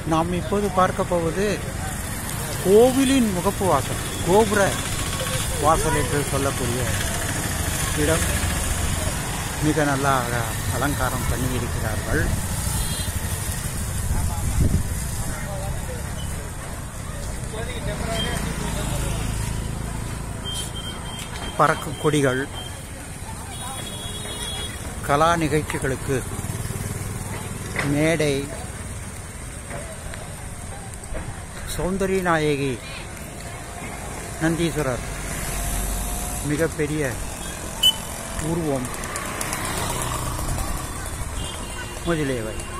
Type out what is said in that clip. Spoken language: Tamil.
நாம் இப்போது பார்க்க போவது கோவிலின் முகப்பு வாசல் கோபுர வாசல் என்று சொல்லக்கூடிய இடம் மிக நல்லா அழ- அலங்காரம் பண்ணி இருக்கிறார்கள் பறக்கும் கொடிகள் கலா நிகழ்ச்சிகளுக்கு மேடை சௌந்தரிய நாயகி நந்தீஸ்வரர் மிகப்பெரிய உருவம் முதலியவை